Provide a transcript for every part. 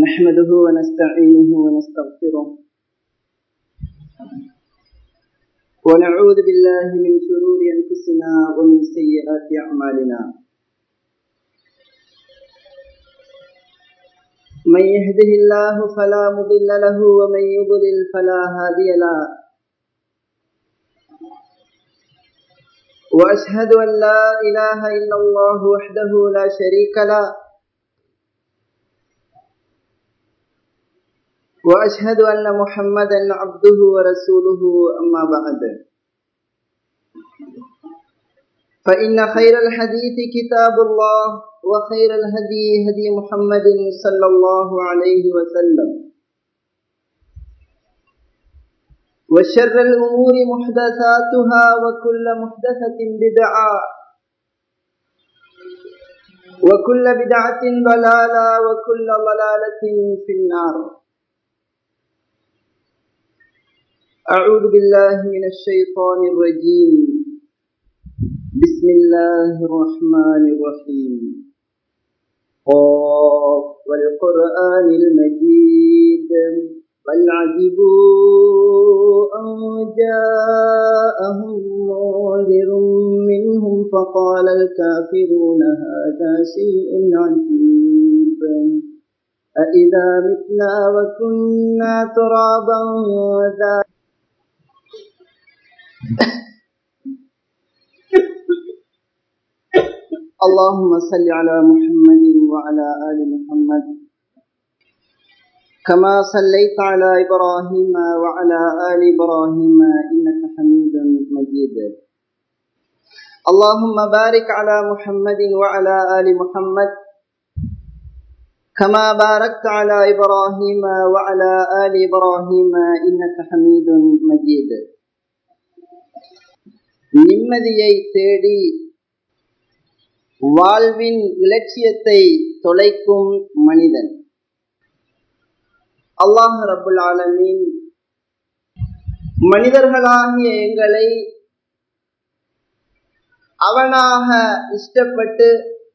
نحمده ونستعينه ونستغفره ونعوذ بالله من شرور أنفسنا ومن سيئات أعمالنا من يهده الله فلا مضل له ومن يضلل فلا هادي له وأشهد أن لا إله إلا الله وحده لا شريك له وأشهد أن محمدا عبده ورسوله أما بعد فإن خير الحديث كتاب الله وخير الهدي هدي محمد صلى الله عليه وسلم وشر الأمور محدثاتها وكل محدثة بدعة وكل بدعة ضلالة وكل ضلالة في النار أعوذ بالله من الشيطان الرجيم بسم الله الرحمن الرحيم قاف والقرآن المجيد بل عجبوا أن جاءهم منذر منهم فقال الكافرون هذا شيء عجيب أإذا متنا وكنا ترابا ذا اللهم صل على محمد وعلى آل محمد كما صليت على إبراهيم وعلى آل إبراهيم إنك حميد مجيد اللهم بارك على محمد وعلى آل محمد كما باركت على إبراهيم وعلى آل إبراهيم إنك حميد مجيد நிம்மதியை தேடி வாழ்வின் இலட்சியத்தை தொலைக்கும் மனிதன் அல்லாஹ் ரபுல் ஆலமீன் மனிதர்களாகிய எங்களை அவனாக இஷ்டப்பட்டு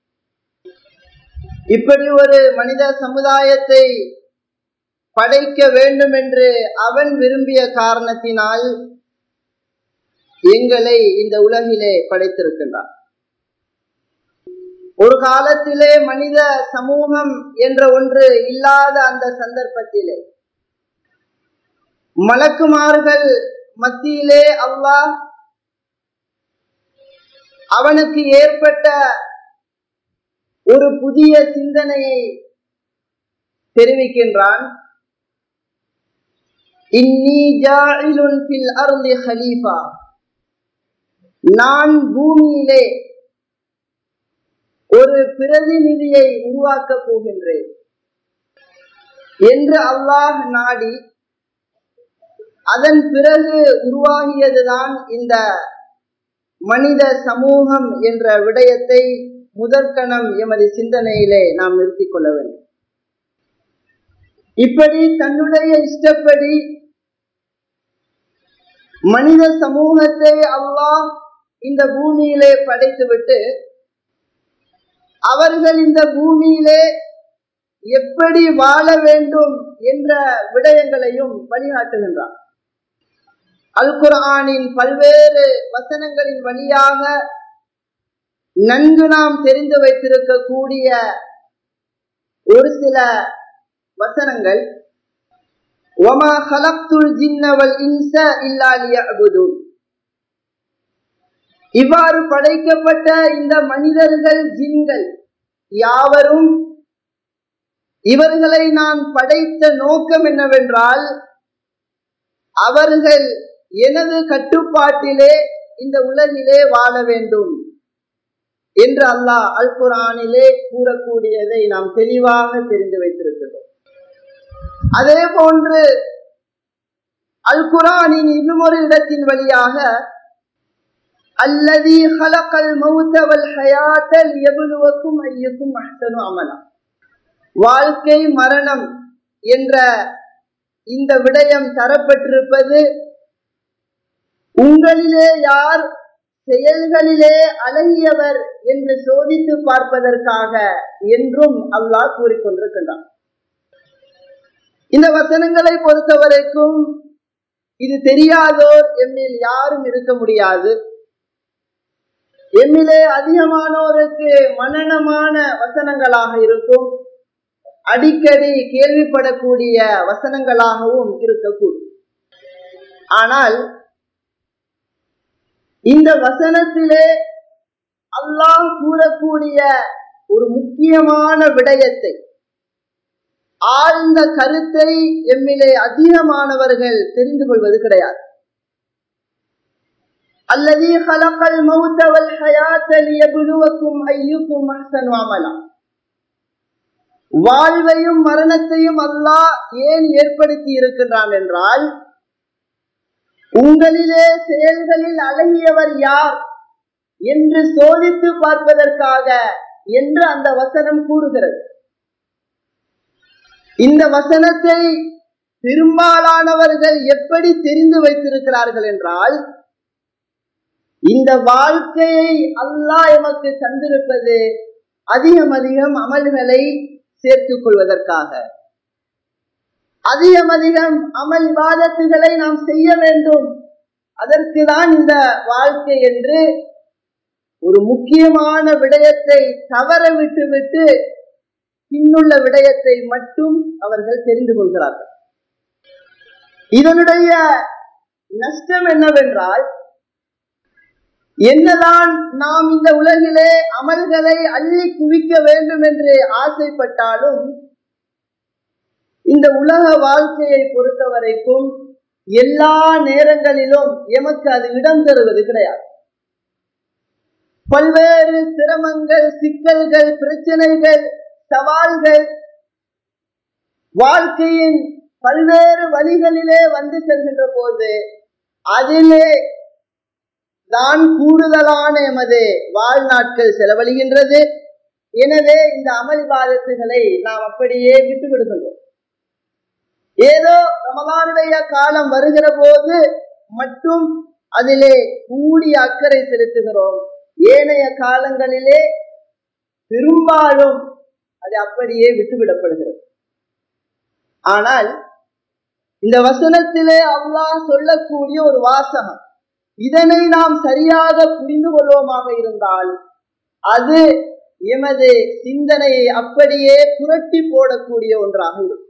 இப்படி ஒரு மனித சமுதாயத்தை படைக்க வேண்டும் என்று அவன் விரும்பிய காரணத்தினால் எங்களை இந்த உலகிலே படைத்திருக்கின்றான் ஒரு காலத்திலே மனித சமூகம் என்ற ஒன்று இல்லாத அந்த சந்தர்ப்பத்திலே மலக்குமார்கள் மத்தியிலே அல்லாஹ் அவனுக்கு ஏற்பட்ட ஒரு புதிய சிந்தனையை தெரிவிக்கின்றான் இன்னி ஜாயிலுன் ஃபில் அர்லி ஹலீஃபா நான் பூமியிலே ஒரு பிரதிநிதியை உருவாக்கப் போகின்றேன் என்று அல்லாஹ் நாடி அதன் பிறகு உருவாகியதுதான் இந்த மனித சமூகம் என்ற விடயத்தை முதற்கணம் எமது சிந்தனையிலே நாம் நிறுத்திக் கொள்ள வேண்டும் இப்படி தன்னுடைய இஷ்டப்படி மனித சமூகத்தை அல்லாஹ் இந்த பூமியிலே படைத்துவிட்டு அவர்கள் இந்த பூமியிலே எப்படி வாழ வேண்டும் என்ற விடயங்களையும் வழிகாட்டுகின்றார் அல் குர்ஆனின் பல்வேறு வசனங்களின் வழியாக நன்கு நாம் தெரிந்து வைத்திருக்கக்கூடிய ஒரு சில வசனங்கள் ஒமா ஹலப்துல் ஜின்னவல் இன்ச இல்லா லியஅபுதுன் இவ்வாறு படைக்கப்பட்ட இந்த மனிதர்கள் ஜின்கள் யாவரும் இவர்களை நான் படைத்த நோக்கம் என்னவென்றால் அவர்கள் எனது கட்டுப்பாட்டிலே இந்த உலகிலே வாழ வேண்டும் என்று அல்லாஹ் அல் குரானிலே கூறக்கூடியதை நாம் தெளிவாக தெரிந்து வைத்திருக்கிறோம் அதே போன்று அல் குரானின் இன்னும் ஒரு இடத்தின் வழியாக அல்லதி ஹலக்கல் மௌத்தவல் ஹயாத்தல் எபுலுவக்கும் ஐயுக்கும் அஹ்சனு அமலா வாழ்க்கை மரணம் என்ற இந்த விடயம் தரப்பட்டிருப்பது உங்களிலே யார் செயல்களிலே அழகியவர் என்று சோதித்து பார்ப்பதற்காக என்றும் அல்லாஹ் கூறிக்கொண்டிருக்கின்றான் இந்த வசனங்களை பொறுத்தவரைக்கும் இது தெரியாதோர் எம்மில் யாரும் இருக்க முடியாது எம்மிலே அதிகமானோருக்கு மனநமான வசனங்களாக இருக்கும் அடிக்கடி கேள்விப்படக்கூடிய வசனங்களாகவும் இருக்கக்கூடும் ஆனால் இந்த வசனத்திலே அல்லாஹ் கூறக்கூடிய ஒரு முக்கியமான விடயத்தை ஆழ்ந்த கருத்தை எம்மிலே அதிகமானவர்கள் தெரிந்து கொள்வது கிடையாது அல்லது ஹலக்கல் மௌத்தவல் ஹயாத்த லியபுலுவக்கும் ஐயுக்கும் அஹ்சனு அமலா வாழ்வையும் மரணத்தையும் அல்லாஹ் ஏன் ஏற்படுத்தி இருக்கின்றான் என்றால் உங்களிலே செயல்களில் அழகியவர் யார் என்று சோதித்து பார்ப்பதற்காக என்று அந்த வசனம் கூறுகிறது இந்த வசனத்தை பெரும்பாலானவர்கள் எப்படி தெரிந்து வைத்திருக்கிறார்கள் என்றால் இந்த வாழ்க்கையை அல்லாஹ் எமக்கு தந்திருப்பது அதிகம் அதிகம் அமல்களை சேர்த்துக் கொள்வதற்காக அதிகம் அதிகம் அமல் வாதத்துகளை நாம் செய்ய வேண்டும் அதற்கு தான் இந்த வாழ்க்கை என்று ஒரு முக்கியமான விடயத்தை தவற விட்டு விட்டு பின்னுள்ள விடயத்தை மட்டும் அவர்கள் தெரிந்து கொள்கிறார்கள் இதனுடைய நஷ்டம் என்னவென்றால் என்னதான் நாம் இந்த உலகிலே அமல்களை அள்ளி குவிக்க வேண்டும் என்று ஆசைப்பட்டாலும் இந்த உலக வாழ்க்கையை பொறுத்தவரைக்கும் எல்லா நேரங்களிலும் எமக்கு அது இடம் தருவது கிடையாது பல்வேறு சிரமங்கள் சிக்கல்கள் பிரச்சனைகள் சவால்கள் வாழ்க்கையின் பல்வேறு வழிகளிலே வந்து செல்கின்ற போது அதிலே தான் கூடுதலான எமது வாழ்நாட்கள் செலவழிகின்றது எனவே இந்த அமல் வாதத்துகளை நாம் அப்படியே விட்டு விடுகின்றோம் ஏதோ ரமலானுடைய காலம் வருகிற போது மட்டும் அதிலே கூடிய அக்கறை செலுத்துகிறோம் ஏனைய காலங்களிலே பெரும்பாலும் அது அப்படியே விட்டுவிடப்படுகிறது ஆனால் இந்த வசனத்திலே அல்லாஹ் சொல்லக்கூடிய ஒரு வாசகம் இதனை நாம் சரியாக புரிந்து கொள்வோமாக இருந்தால் அது எமது சிந்தனையை அப்படியே புரட்டி போடக்கூடிய ஒன்றாக இருக்கும்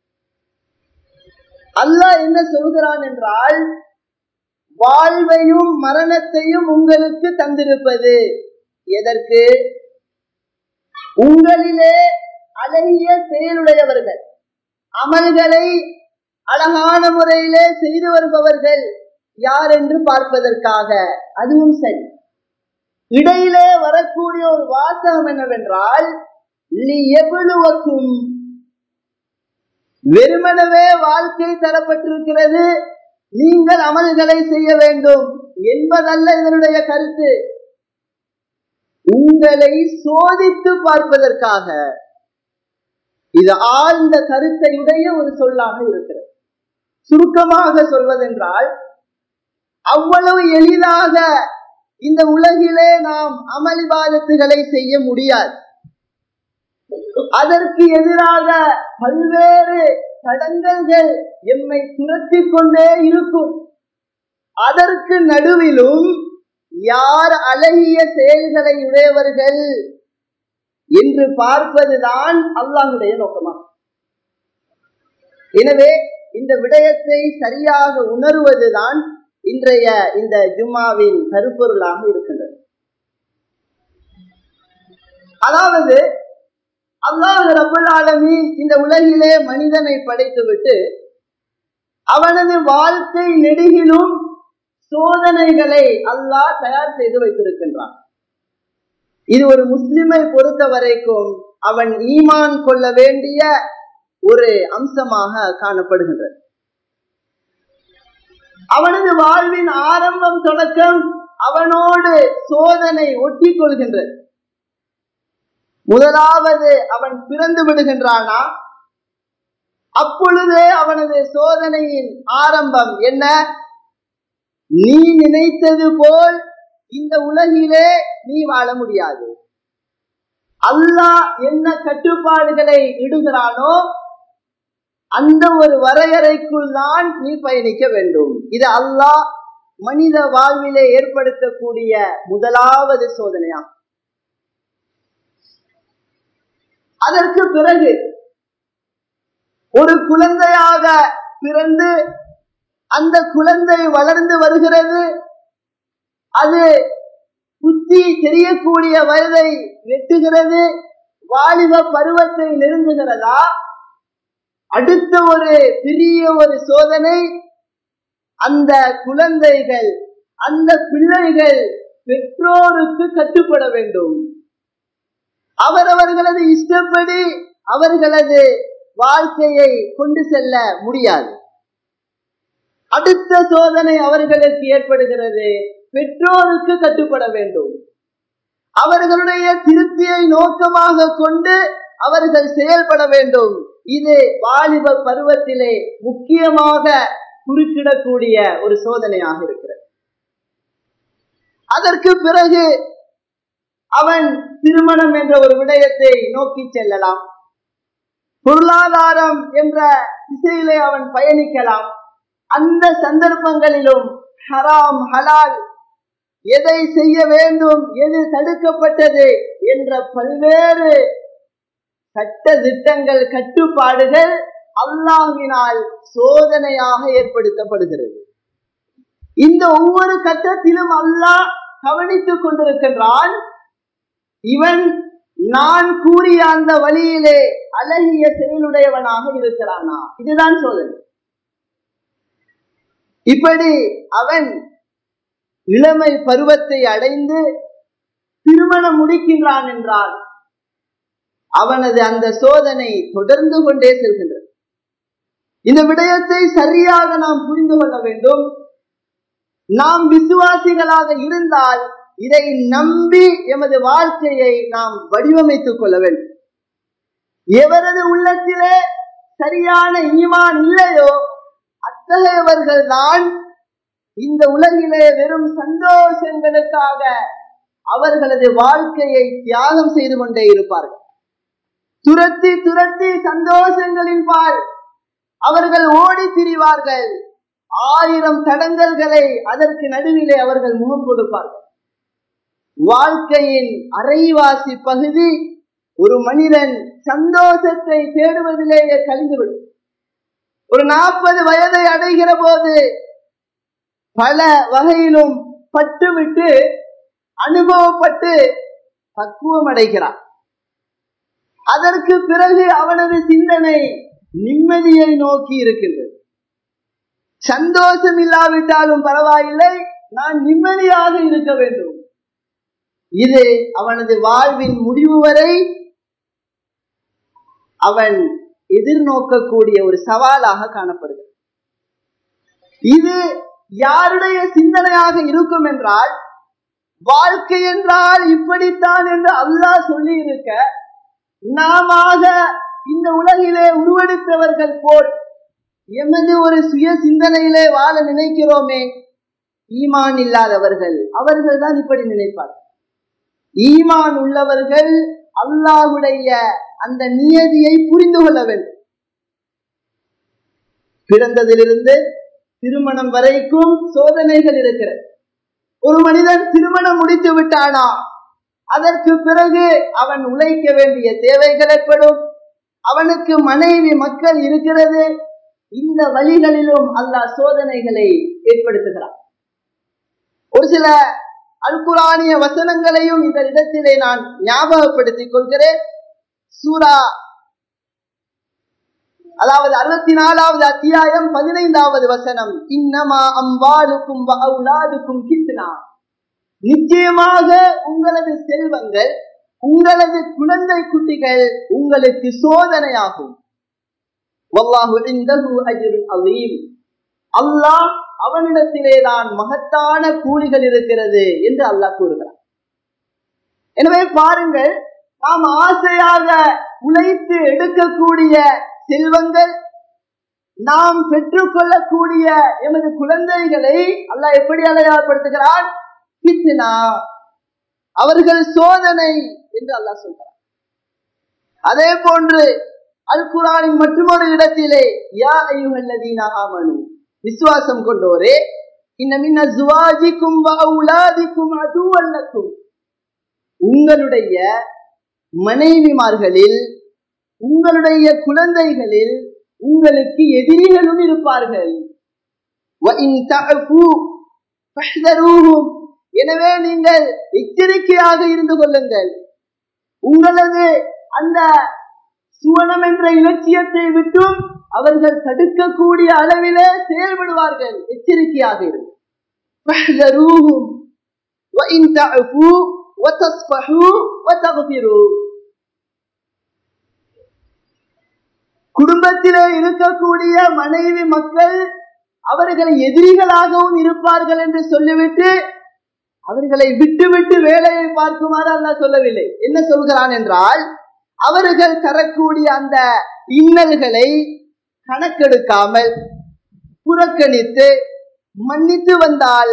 அல்லாஹ் என்ன சொல்கிறான் என்றால் வாழ்வையும் மரணத்தையும் உங்களுக்கு தந்திருப்பது எதற்கு உங்களிலே அழகிய செயலுடையவர்கள் அமல்களை அழகான முறையிலே செய்து வருபவர்கள் யார் என்று பார்ப்பதற்காக அதுவும் சரி இடையிலே வரக்கூடிய ஒரு வாசகம் என்னவென்றால் எவ்வளவுக்கும் வெறுமனவே வாழ்க்கை தரப்பட்டிருக்கிறது நீங்கள் அமல்களை செய்ய வேண்டும் என்பதல்ல இதனுடைய கருத்து உங்களை சோதித்து பார்ப்பதற்காக இது ஆழ்ந்த கருத்தையுடைய ஒரு சொல்லாக இருக்கிறது சுருக்கமாக சொல்வதென்றால் அவ்வளவு எளிதாக இந்த உலகிலே நாம் அமளிபாதத்துகளை செய்ய முடியாது அதற்கு எதிராக பல்வேறு தடங்கல்கள் எம்மை துரத்தி கொண்டே இருக்கும் அதற்கு நடுவிலும் யார் அழகிய செயல்களை உடையவர்கள் என்று பார்ப்பதுதான் அல்லாஹுடைய நோக்கமாகும் எனவே இந்த விடயத்தை சரியாக உணர்வதுதான் இன்றைய இந்த ஜும்மாவின் கருப்பொருளாக இருக்கின்றது அதாவது அல்லாஹ் ரபுல் ஆலமீன் இந்த உலகிலே மனிதனை படைத்துவிட்டு அவனது வாழ்க்கை நெடுகிலும் சோதனைகளை அல்லாஹ் தயார் செய்து வைத்திருக்கின்றான் இது ஒரு முஸ்லிமை பொறுத்த வரைக்கும் அவன் ஈமான் கொள்ள வேண்டிய ஒரு அம்சமாக காணப்படுகின்றது அவனது வாழ்வின் ஆரம்பம் தொடக்கம் அவனோடு சோதனை ஒட்டி கொள்கின்றது முதலாவது அவன் பிறந்து விடுகின்றானா அப்பொழுதே அவனது சோதனையின் ஆரம்பம் என்ன நீ நினைத்தது போல் இந்த உலகிலே நீ வாழ முடியாது அல்லாஹ் என்ன கட்டுப்பாடுகளை இடுகிறானோ அந்த ஒரு வரையறைக்குள் தான் நீ பயணிக்க வேண்டும் இது அல்லாஹ் மனித வாழ்விலே ஏற்படுத்தக்கூடிய முதலாவது சோதனையா அதற்கு பிறகு ஒரு குழந்தையாக பிறந்து அந்த குழந்தை வளர்ந்து வருகிறது அது புத்தி தெரியக்கூடிய வயதை வெட்டுகிறது வாலிப பருவத்தை நெருங்குகிறதா அடுத்த ஒரு பெரிய ஒரு சோதனை அந்த குழந்தைகள் அந்த பிள்ளைகள் பெற்றோருக்கு கட்டுப்பட வேண்டும் அவரவர்களது இஷ்டப்படி அவர்களது வாழ்க்கையை கொண்டு செல்ல முடியாது அடுத்த சோதனை அவர்களுக்கு ஏற்படுகிறது பெற்றோருக்கு கட்டுப்பட வேண்டும் அவர்களுடைய திருப்தியை நோக்கமாக கொண்டு அவர்கள் செயல்பட வேண்டும் இது வாலிப பருவத்திலே முக்கியமாக குறுக்கிடக்கூடிய ஒரு சோதனையாக இருக்கிறது அதற்கு பிறகு அவன் திருமணம் என்ற ஒரு விடயத்தை நோக்கி செல்லலாம் பொருளாதாரம் என்ற திசையிலே அவன் பயணிக்கலாம் அந்த சந்தர்ப்பங்களிலும் ஹராம் ஹலால் எதை செய்ய வேண்டும் எது தடுக்கப்பட்டது என்ற பல்வேறு சட்ட திட்டங்கள் கட்டுப்பாடுகள் அல்லாஹினால் சோதனையாக ஏற்படுத்தப்படுகிறது இந்த ஒவ்வொரு கட்டத்திலும் அல்லாஹ் கவனித்துக் கொண்டிருக்கின்றான் இவன் நான் கூறிய அந்த வழியிலே அழகிய செயலுடையவனாக இருக்கிறானா இதுதான் சோதனை இப்படி அவன் இளமை பருவத்தை அடைந்து திருமணம் முடிக்கின்றான் என்றால் அவனது அந்த சோதனை தொடர்ந்து கொண்டே செல்கின்றது இந்த விடயத்தை சரியாக நாம் புரிந்து கொள்ள வேண்டும் நாம் விசுவாசிகளாக இருந்தால் இதை நம்பி எமது வாழ்க்கையை நாம் வடிவமைத்துக் கொள்ள வேண்டும் எவரது உள்ளத்திலே சரியான ஈமான் இல்லையோ அத்தகையவர்கள் தான் இந்த உலகிலே வெறும் சந்தோஷங்களுக்காக அவர்களது வாழ்க்கையை தியாகம் செய்து கொண்டே இருப்பார்கள் துரத்தி துரத்தி சந்தோஷங்களின் பால் அவர்கள் ஓடி திரிவார்கள் ஆயிரம் தடங்கல்களை அதற்கு நடுவிலே அவர்கள் முகம் கொடுப்பார்கள் வாழ்க்கையின் அரைவாசி பகுதி ஒரு மனிதன் சந்தோஷத்தை தேடுவதிலேயே கழிந்துவிடும் ஒரு நாற்பது வயதை அடைகிற போது பல வகையிலும் பட்டுவிட்டு அனுபவப்பட்டு பக்குவம் அடைகிறான் அதற்கு பிறகு அவனது சிந்தனை நிம்மதியை நோக்கி இருக்கின்றது சந்தோஷம் இல்லாவிட்டாலும் பரவாயில்லை நான் நிம்மதியாக இருக்க வேண்டும் இது அவனது வாழ்வின் முடிவு வரை அவன் எதிர்நோக்கக்கூடிய ஒரு சவாலாக காணப்படுகிறது இது யாருடைய சிந்தனையாக இருக்கும் என்றால் வாழ்க்கை என்றால் இப்படித்தான் என்று அல்லாஹ் சொல்லி இருக்க நாம இந்த உலகிலே உருவெடுத்தவர்கள் போல் எமது ஒரு சுய சிந்தனையிலே வாழ நினைக்கிறோமே ஈமான் இல்லாதவர்கள் அவர்கள் தான் இப்படி நினைப்பார்கள் ஈமான் உள்ளவர்கள் அல்லாஹுடைய அந்த நியதியை புரிந்து கொள்ள வேண்டும் பிறந்ததிலிருந்து திருமணம் வரைக்கும் சோதனைகள் இருக்கிறது ஒரு மனிதன் திருமணம் முடித்து விட்டானா அதற்கு பிறகு அவன் உழைக்க வேண்டிய தேவைகள் ஏற்படும் அவனுக்கு மனைவி மக்கள் இருக்கிறது இந்த வழிகளிலும் அல்லாஹ் சோதனைகளை ஏற்படுத்துகிறான் ஒரு சில அல்குரானிய வசனங்களையும் இந்த இடத்திலே நான் ஞாபகப்படுத்திக் கொள்கிறேன் சூரா அதாவது அறுபத்தி நாலாவது அத்தியாயம் பதினைந்தாவது வசனம் இன்னமா அம்பாலுக்கும் அவுலாதுக்கும் கித்னா நிச்சயமாக உங்களது செல்வங்கள் உங்களது குழந்தை குட்டிகள் உங்களுக்கு சோதனையாகும் அல்லாஹ் அவனிடத்திலேதான் மகத்தான கூலிகள் இருக்கிறது என்று அல்லாஹ் கூறுகிறார் எனவே பாருங்கள் நாம் ஆசையாக உழைத்து எடுக்கக்கூடிய செல்வங்கள் நாம் பெற்றுக்கொள்ளக்கூடிய எமது குழந்தைகளை அல்லாஹ் எப்படி அடையாளப்படுத்துகிறான் பித்னா அவர்கள் சோதனை என்று அல்லாஹ் சொல்கிறார் அதே போன்று அல் குரானின் மற்றொரு இடத்திலே யா ஐயுஹல்லதீன ஆமனு விசுவாசம் கொண்டோரே இன்னமின் அஸ்வாஜிக்கும் வஅவுலாதிக்கும் அதுவல்லக்கும் உங்களுடைய மனைவிமார்களில் உங்களுடைய குழந்தைகளில் உங்களுக்கு எதிரிகளும் இருப்பார்கள் எனவே நீங்கள் எச்சரிக்கையாக இருந்து கொள்ளுங்கள் உங்களது அந்த சுவனம் என்ற இலட்சியத்தை விட்டும் அவர்கள் தடுக்கக்கூடிய அளவிலே செயல்படுவார்கள் எச்சரிக்கையாக இருக்கும் குடும்பத்திலே இருக்கக்கூடிய மனைவி மக்கள் அவர்கள் எதிரிகளாகவும் இருப்பார்கள் என்று சொல்லிவிட்டு அவர்களை விட்டு விட்டு வேலையை பார்க்குமாறு அல்ல சொல்லவில்லை என்ன சொல்கிறான் என்றால் அவர்கள் தரக்கூடிய அந்த இன்னல்களை கணக்கெடுக்காமல் புறக்கணித்து மன்னித்து வந்தால்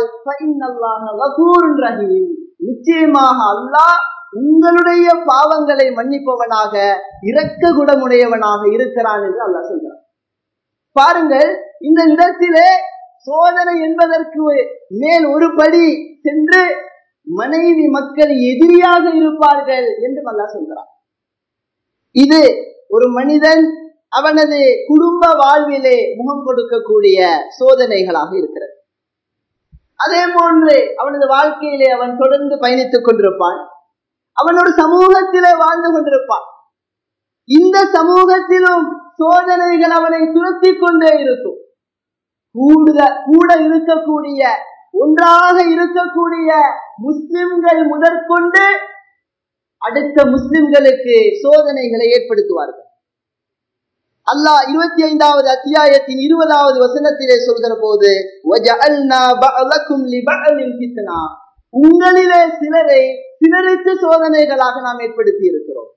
நிச்சயமாக அல்லாஹ் உங்களுடைய பாவங்களை மன்னிப்பவனாக இரக்க குணமுடையவனாக இருக்கிறான் என்று அல்லாஹ் சொல்கிறான் பாருங்கள் இந்த இடத்திலே சோதனை என்பதற்கு மேல் ஒரு படி சென்று மனைவி மக்கள் எதிரியாக இருப்பார்கள் என்று அல்லாஹ் சொல்கிறான் இது ஒரு மனிதன் அவனது குடும்ப வாழ்விலே முகம் கொடுக்கக்கூடிய சோதனைகளாக இருக்கிறது அதே போன்று அவனது வாழ்க்கையிலே அவன் தொடர்ந்து பயணித்துக் கொண்டிருப்பான் அவன் ஒரு சமூகத்திலே வாழ்ந்து கொண்டிருப்பான் இந்த சமூகத்திலும் சோதனைகள் அவனை துரத்தி கொண்டே இருக்கும் கூடுத கூட இருக்கக்கூடிய ஒன்றாக இருக்கக்கூடிய முஸ்லிம்கள் முதற்கொண்டு அடுத்த முஸ்லிம்களுக்கு சோதனைகளை ஏற்படுத்துவார்கள் அல்லாஹ் இருபத்தி ஐந்தாவது அத்தியாயத்தின் இருபதாவது வசனத்திலே சொல்கிற போது உங்களிலே சிலரை சிலருக்கு சோதனைகளாக நாம் ஏற்படுத்தி இருக்கிறோம்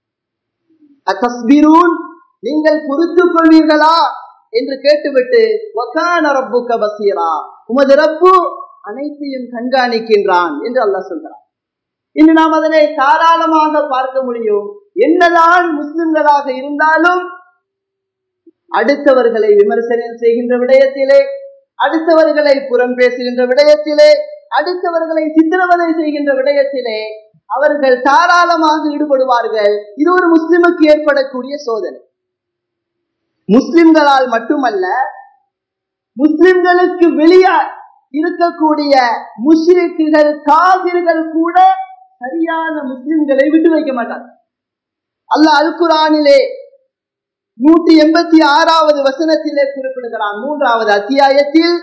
நீங்கள் பொறுத்துக் கொள்வீர்களா என்று கேட்டுவிட்டு ரப்புக்க பசீரா உமது ரப்பு அனைத்தையும் கண்காணிக்கின்றான் என்று அல்லாஹ் சொல்கிறான் இன்று நாம் அதனை தாராளமாக பார்க்க முடியும் என்னதான் முஸ்லிம்களாக இருந்தாலும் அடுத்தவர்களை விமர்சனம் செய்கின்ற விடயத்திலே அடுத்தவர்களை புறம் பேசுகின்ற விடயத்திலே அடுத்தவர்களை சித்திரவதை செய்கின்ற விடயத்திலே அவர்கள் தாராளமாக ஈடுபடுவார்கள் இது ஒரு முஸ்லிமுக்கு ஏற்படக்கூடிய சோதனை முஸ்லிம்களால் மட்டுமல்ல முஸ்லிம்களுக்கு வெளியே இருக்கக்கூடிய முஸ்லிக்குகள் காவிர்கள் கூட சரியான முஸ்லிம்களை விட்டு வைக்க மாட்டாங்க அல்லாஹ் அல் குரானிலே நூற்றி எண்பத்தி ஆறாவது வசனத்திலே குறிப்பிடுகிறான் மூன்றாவது அத்தியாயத்தில்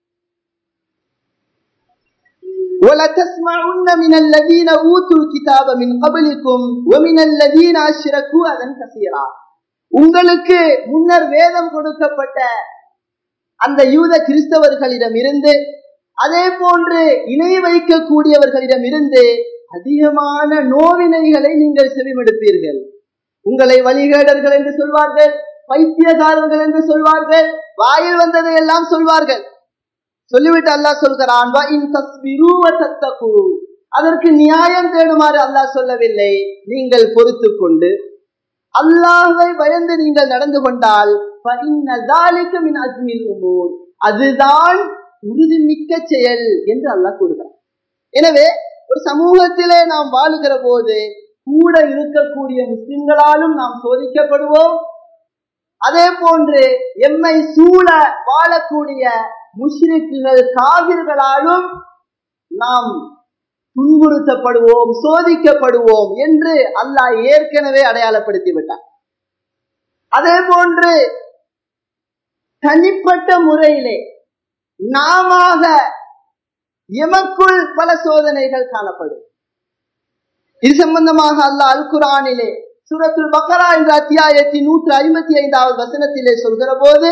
وَلَتَسْمَعُنَّ مِنَ الَّذِينَ أُوتُوا الْكِتَابَ مِنْ قَبْلِكُمْ وَمِنَ الَّذِينَ أَشْرَكُوا أَذًى كَثِيرًا உங்களுக்கு முன்னர் வேதம் கொடுக்கப்பட்ட அந்த யூத கிறிஸ்தவர்களிடம் இருந்து அதே போன்று இணை வைக்கக்கூடியவர்களிடம் இருந்து அதிகமான நோவினைகளை நீங்கள் செவிமடுப்பீர்கள் உங்களை வழிகேடர்கள் என்று சொல்வார்கள் பைத்தியகாரர்கள் என்று சொல்வார்கள் வாயில் வந்ததை எல்லாம் சொல்வார்கள் சொல்லிவிட்டு அல்லாஹ் சொல்கிறான் அதற்கு நியாயம் தேடுமாறு அல்லாஹ் சொல்லவில்லை நீங்கள் பொறுத்து கொண்டு அல்லாஹை பயந்து நீங்கள் நடந்து கொண்டால் அதுதான் உறுதிமிக்க செயல் என்று அல்லாஹ் கூறுகிறார் எனவே ஒரு சமூகத்திலே நாம் வாழுகிற போது கூட இருக்கக்கூடிய முஸ்லிம்களாலும் நாம் சோதிக்கப்படுவோம் அதே போன்று எம்மை சூழ வாழக்கூடிய முஷ்ரிக்குகள் காவிர்களாலும் நாம் துன்புறுத்தப்படுவோம் சோதிக்கப்படுவோம் என்று அல்லாஹ் ஏற்கனவே அடையாளப்படுத்தி விட்டார் அதே போன்று தனிப்பட்ட முறையிலே நாம எமக்குள் பல சோதனைகள் காணப்படும் இது சம்பந்தமாக அல்லாஹ் அல் குரானிலே சூரத்துல் பக்கரா என்ற அத்தியாயத்தின் நூற்று ஐம்பத்தி ஐந்தாவது வசனத்திலே சொல்கிற போது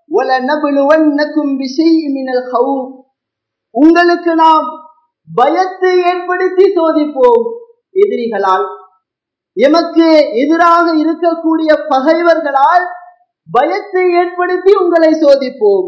உங்களுக்கு நாம் பயத்தை ஏற்படுத்தி சோதிப்போம் எதிரிகளால் எமக்கு எதிராக இருக்கக்கூடிய பகைவர்களால் பயத்தை ஏற்படுத்தி உங்களை சோதிப்போம்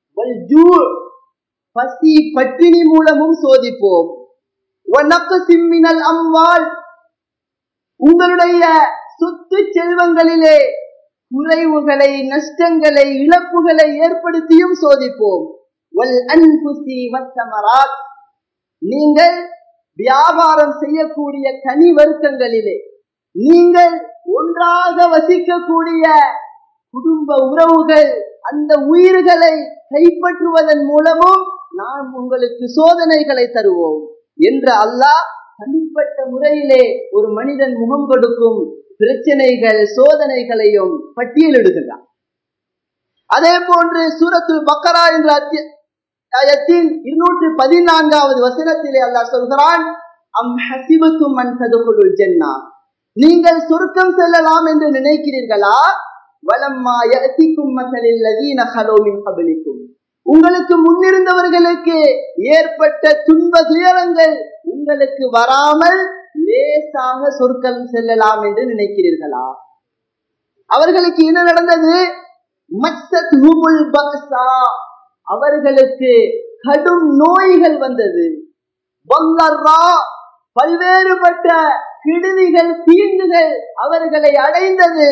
பசி பட்டினி மூலமும் சோதிப்போம் சிம்மினல் அம்வாள் உங்களுடைய சொத்து செல்வங்களிலே குறைவுகளை நஷ்டங்களை இழப்புகளை ஏற்படுத்தியும் சோதிப்போம் வல் அன்புசி வத்தமராத் நீங்கள் வியாபாரம் செய்யக்கூடிய கனி வர்க்கங்களிலே நீங்கள் ஒன்றாக வசிக்கக்கூடிய குடும்ப உறவுகள் அந்த உயிர்களை கைப்பற்றுவதன் மூலமும் நாம் உங்களுக்கு சோதனைகளை தருவோம் என்று அல்லாஹ் தனிப்பட்ட முறையிலே ஒரு மனிதன் முகம் கொடுக்கும் பிரச்சனைகள் சோதனைகளையும் பட்டியலிடுகிறார் அதே போன்று சூரத்துல் பக்கரா என்ற அத்தியாயத்தின் இருநூற்று பதினான்காவது வசனத்திலே அல்லாஹ் சொல்கிறான் அம் ஹசிபத்தும் மன் ததுகுலுல் ஜன்னா நீங்கள் சுருக்கம் செல்லலாம் என்று நினைக்கிறீர்களா வலம்மா யஅதிக்கும் மஸலில் லதீன ஹலோ மின் கபலிக்கும் உங்களுக்கு முன்னிருந்தவர்களுக்கு ஏற்பட்ட துன்ப துயரங்கள் உங்களுக்கு வராமல் லேசாக சொர்க்கம் செல்லலாம் என்று நினைக்கிறீர்களா அவர்களுக்கு என்ன நடந்தது மச்சத் ஹுமுல் பக்ஸா அவர்களுக்கு கடும் நோய்கள் வந்தது பங்கர்ரா பல்வேறுபட்ட கிடுதிகள் தீங்குகள் அவர்களை அடைந்தது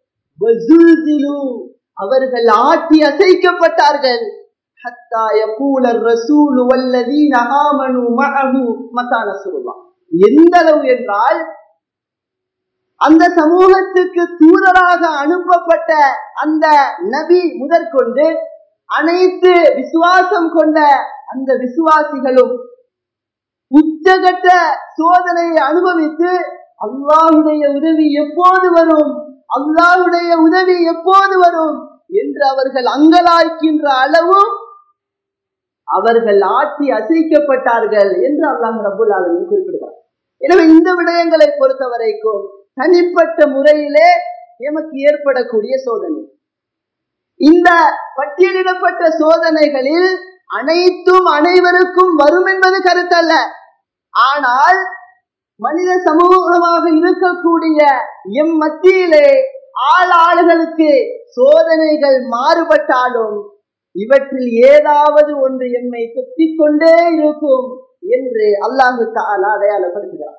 அவர்கள் ஆட்டி அசைக்கப்பட்டார்கள் حتى يقول الرسول والذين آمنوا معه متى نصر الله எந்த அளவு என்றால் அந்த சமூகத்துக்கு தூதராக அனுப்பப்பட்ட அந்த நபி முதற்கொண்டு அனைத்து விசுவாசம் கொண்ட அந்த விசுவாசிகளும் உச்சகட்ட சோதனையை அனுபவித்து அல்லாஹுடைய உதவி எப்போது வரும் அல்லாஹுடைய உதவி எப்போது வரும் என்று அவர்கள் அங்கலாய்க்கின்ற அளவும் அவர்கள் ஆட்சி அசைக்கப்பட்டார்கள் என்று அல்லாஹ் ரபுல் ஆலமின் குறிப்பிடுகிறார் எனவே இந்த விடயங்களை பொறுத்த வரைக்கும் தனிப்பட்ட முறையிலே எமக்கு ஏற்படக்கூடிய சோதனை இந்த பட்டியலிடப்பட்ட சோதனைகளில் அனைத்தும் அனைவருக்கும் வரும் என்பது கருத்தல்ல ஆனால் மனித சமூகமாக இருக்கக்கூடிய எம் மத்தியிலே ஆள் ஆளுகளுக்கு சோதனைகள் மாறுபட்டாலும் இவற்றில் ஏதாவது ஒன்று எம்மை தொத்திக் கொண்டே இருக்கும் என்று அல்லாஹு தாலா அடையாளப்படுத்துகிறார்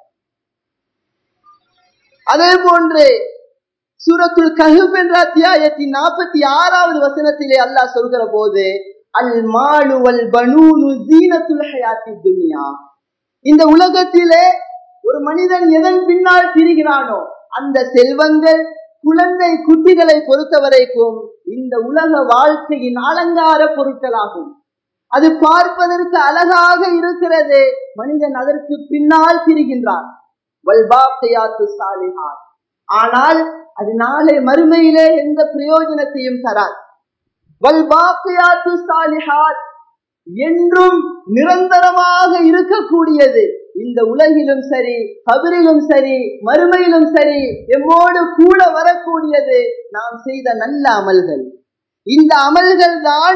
அதே போன்று சூரத்துல் கஹுப் என்ற அத்தியாயத்தின் நாற்பத்தி ஆறாவது வசனத்திலே அல்லாஹ் சொல்கிற போது அல் மாலு வல் பனூனு ஜீனத்துல் ஹயாத்தி துனியா இந்த உலகத்திலே ஒரு மனிதன் எதன் பின்னால் திரிகிறானோ அந்த செல்வங்கள் குழந்தை குட்டிகளை பொறுத்த வரைக்கும் இந்த உலக வாழ்க்கையின் அலங்கார பொருட்களாகும் அது பார்ப்பதற்கு அழகாக இருக்கிறது மனிதன் அதற்கு பின்னால் திரிகின்றான் ஆனால் அது நாளை மறுமையிலே எந்த பிரயோஜனத்தையும் தராது வல்பாக்கையாத்து சாலிஹாத் என்றும் நிரந்தரமாக இருக்கக்கூடியது இந்த உலகிலும் சரி கபரிலும் சரி மறுமையிலும் சரி எம்மோடு கூட வரக்கூடியது நாம் செய்த நல்ல அமல்கள் இந்த அமல்கள் தான்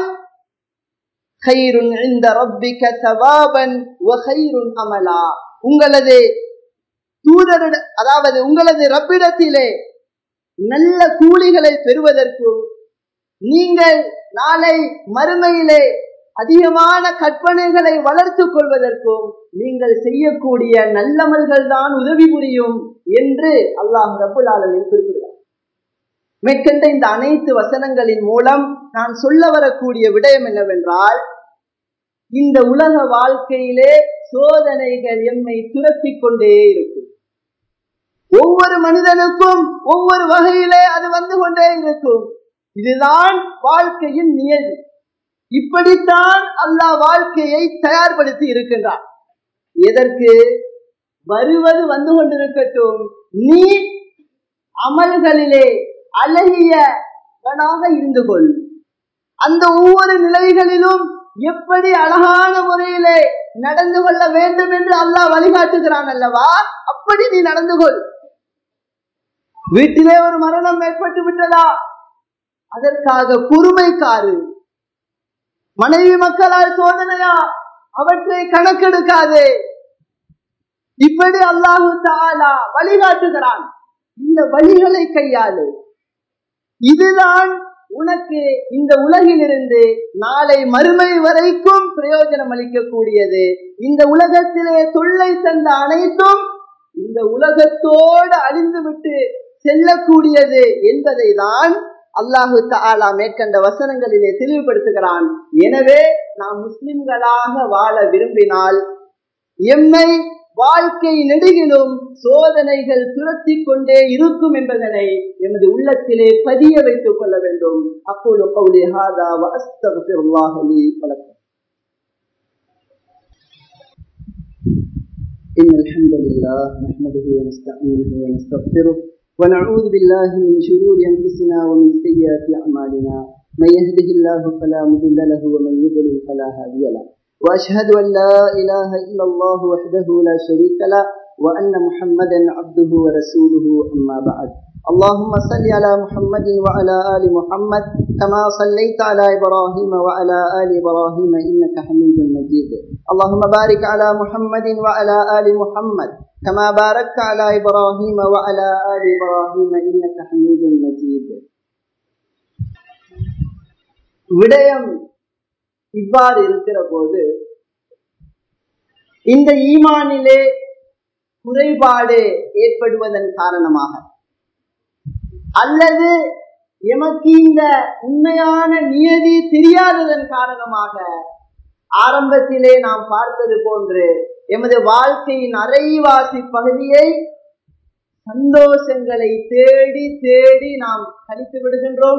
இந்த ரப்பிக்க சவாபன் அமலா உங்களது தூதரிட அதாவது உங்களது ரப்பிடத்திலே நல்ல கூலிகளை பெறுவதற்கும் நீங்கள் நாளை மறுமையிலே அதிகமான கற்பனைகளை வளர்த்துக் கொள்வதற்கும் நீங்கள் செய்யக்கூடிய நல்லமல்கள் தான் உதவி புரியும் என்று அல்லாஹ் ரபுல் ஆலமின் குறிப்பிடுகிறார் மேற்கண்ட இந்த அனைத்து வசனங்களின் மூலம் நான் சொல்ல வரக்கூடிய விடயம் என்னவென்றால் இந்த உலக வாழ்க்கையிலே சோதனைகள் எம்மை துரத்தி கொண்டே இருக்கும் ஒவ்வொரு மனிதனுக்கும் ஒவ்வொரு வகையிலே அது வந்து கொண்டே இருக்கும் இதுதான் வாழ்க்கையின் நியதி இப்படித்தான் அல்லாஹ் வாழ்க்கையை தயார்படுத்தி இருக்கின்றார் எதற்கு வருவது வந்து கொண்டிருக்கட்டும் நீ அமல்களிலே அழகியவனாக இருந்து கொள் அந்த ஒவ்வொரு நிலைகளிலும் எப்படி அழகான முறையிலே நடந்து கொள்ள வேண்டும் என்று அல்லாஹ் வழிகாட்டுகிறான் அல்லவா அப்படி நீ நடந்து கொள் வீட்டிலே ஒரு மரணம் ஏற்பட்டு விட்டதா அதற்காக பொறுமைக்காரு மனைவி மக்களால் சோதனையா அவற்றை கணக்கெடுக்காதே இப்படி அல்லாஹு தாலா வழிகாட்டுகிறான் இந்த வழிகளை கையாளு இதுதான் உனக்கு இந்த உலகிலிருந்து நாளை மறுமை வரைக்கும் பிரயோஜனம் அளிக்கக்கூடியது இந்த உலகத்திலே தொல்லை தந்த அனைத்தும் இந்த உலகத்தோடு அழிந்துவிட்டு செல்லக்கூடியது என்பதை தான் அல்லாஹு தாலா மேற்கண்ட வசனங்களிலே தெளிவுபடுத்துகிறான் எனவே நாம் முஸ்லிம்களாக வாழ விரும்பினால் எம்மை வாழ்க்கை நெடுகிலும் சோதனைகள் துரத்தி கொண்டே இருக்கும் என்பதனை எமது உள்ளத்திலே பதிய வைத்துக் கொள்ள வேண்டும் அப்போது கௌலி ஹாதா வஸ்தகுல்லாஹ் லி வலக்கும் إن الحمد لله نحمده ونستعينه ونستغفره ونعوذ بالله من شرور أنفسنا ومن سيئات أعمالنا من يهده الله فلا مضل له ومن يضلل فلا هادي له وأشهد أن لا إله إلا الله وحده لا شريك له وأن محمدا عبده ورسوله أما بعد اللهم صل على محمد وعلى آل محمد كما صليت على إبراهيم وعلى آل إبراهيم إنك حميد مجيد اللهم بارك على محمد وعلى آل محمد كما باركت على إبراهيم وعلى آل إبراهيم إنك حميد مجيد விடயம் இவ்வாறு இருக்கிற போது இந்த ஈமானிலே குறைபாடு ஏற்படுவதன் காரணமாக அல்லது எமக்கு இந்த உண்மையான நியதி தெரியாததன் காரணமாக ஆரம்பத்திலே நாம் பார்த்தது போன்று எமது வாழ்க்கையின் அரைவாசி பகுதியை சந்தோஷங்களை தேடி தேடி நாம் கழித்து விடுகின்றோம்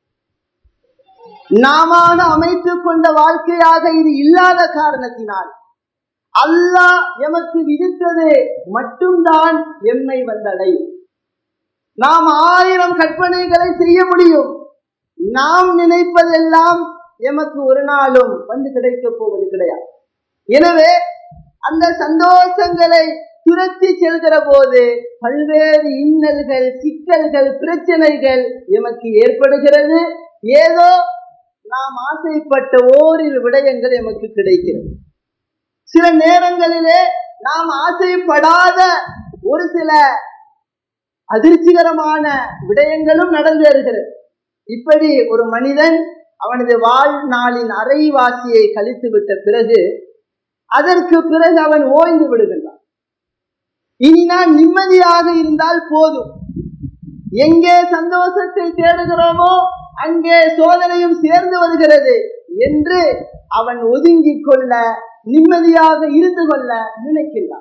நாம அமைத்துக் கொண்ட வாழ்க்கையாக இது இல்லாத காரணத்தினால் அல்லாஹ் எமக்கு விதித்தது மட்டும்தான் எம்மை வந்தடையும் நாம் ஆயிரம் கற்பனைகளை செய்ய முடியும் நாம் நினைப்பதெல்லாம் எமக்கு ஒரு நாளும் வந்து கிடைக்க போவது கிடையாது எனவே அந்த சந்தோஷங்களை துரத்தி செல்கிற போது பல்வேறு இன்னல்கள் சிக்கல்கள் பிரச்சனைகள் எமக்கு ஏற்படுகிறது ஏதோ நாம் ஆசைப்பட்ட ஓரிரு விடயங்கள் எமக்கு கிடைக்கிறது சில நேரங்களிலே நாம் ஆசைப்படாத ஒரு சில அதிர்ச்சிகரமான விடயங்களும் நடந்தேறுகிறது இப்படி ஒரு மனிதன் அவனது வாழ்நாளின் அரைவாசியை கழித்து விட்ட பிறகு அதற்கு பிறகு அவன் ஓய்ந்து விடுகின்றான் இனி நான் நிம்மதியாக இருந்தால் போதும் எங்கே சந்தோஷத்தை தேடுகிறோமோ அங்கே சோதனையும் சேர்ந்து வருகிறது என்று அவன் ஒதுங்கிக் கொள்ள நிம்மதியாக இருந்து கொள்ள நினைக்கின்றான்